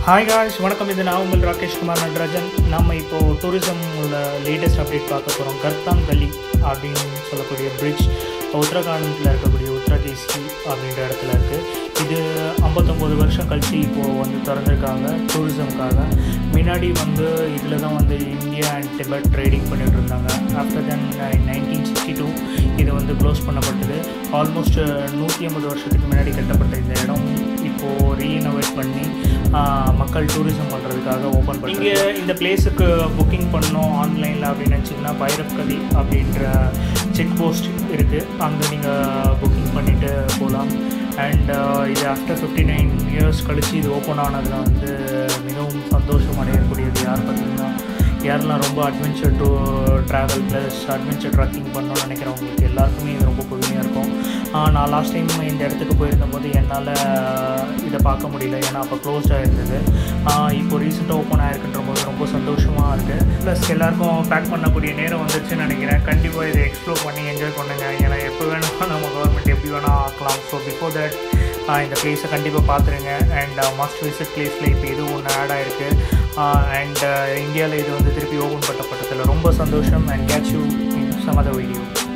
hi guys வணக்கம் இது நான் உங்கள் ராகேஷ் குமார் நடராஜன் நம்ம இப்போது டூரிசம் உள்ள லேட்டஸ்ட் அப்டேட் பார்க்க போகிறோம் கர்தாங் கலி அப்படின்னு சொல்லக்கூடிய பிரிட்ஜ் உத்தரகாண்டில் இருக்கக்கூடிய உத்தரகேசி அப்படின்ற இடத்துல இருக்குது இது ஐம்பத்தொம்போது வருஷம் கழிச்சு இப்போது வந்து திறந்துருக்காங்க டூரிசம்காக முன்னாடி வந்து இதில் தான் வந்து இந்தியா அண்ட் டிபெட் ட்ரேடிங் பண்ணிட்டு இருந்தாங்க after then nineteen sixty two இது வந்து க்ளோஸ் பண்ணப்பட்டது ஆல்மோஸ்ட் நூற்றி ஐம்பது வருஷத்துக்கு முன்னாடி கட்டப்பட்ட இந்த இடம் இப்போது ரீஇனோவேட் பண்ணி ஆஹ், மக்கள் டூரிசம் பண்ணுறதுக்காக ஓப்பன் பண்ணி இங்கே இந்த பிளேஸுக்கு புக்கிங் பண்ணோம் ஆன்லைனில் அப்படின்னு நினச்சிங்கன்னா பைரப்கதி அப்படின்ற செக் போஸ்ட் இருக்குது அங்கே நீங்கள் புக்கிங் பண்ணிவிட்டு போகலாம் அண்ட் இது ஆஃப்டர் ஃபிஃப்டி நைன் இயர்ஸ் கழித்து இது ஓப்பன் ஆனதில் வந்து மிகவும் சந்தோஷம் அடையக்கூடியது யார் பார்த்தீங்கன்னா யாரெல்லாம் ரொம்ப adventure to travel plus adventure trekking பண்ணணும்னு நினைக்கிறவங்களுக்கு எல்லாருக்குமே இது ரொம்ப புதுமையாக இருக்கும் ஆஹ் நான் லாஸ்ட் டைம் இந்த இடத்துக்கு போயிருந்தபோது என்னால் இதை பார்க்க முடியல ஏன்னா அப்போ க்ளோஸ்டாக இருந்தது ஆஹ் இப்போ ரீசெண்டாக ஓப்பன் ஆயிருக்குன்ற போது ரொம்ப சந்தோஷமாக இருக்குது ப்ளஸ் எல்லாருக்கும் பேக் பண்ணக்கூடிய நேரம் வந்துச்சுன்னு நினைக்கிறேன் கண்டிப்பாக இதை எக்ஸ்ப்ளோர் பண்ணி என்ஜாய் பண்ணுங்க ஏன்னா எப்போ வேணாலும் நம்ம கவர்மெண்ட் எப்படி வேணால் ஆக்கலாம் ஸோ பிஃபோர் தட் இந்த பிளேஸை கண்டிப்பாக பார்த்துருங்க அண்ட் மஸ்ட் விசிட் பிளேஸில் இப்போ இது ஒன்று ஆட் ஆயிருக்கு அண்ட் இந்தியாவில் இது வந்து திருப்பி ஓப்பன் பண்ணப்பட்டதில் ரொம்ப சந்தோஷம் and catch you in some other video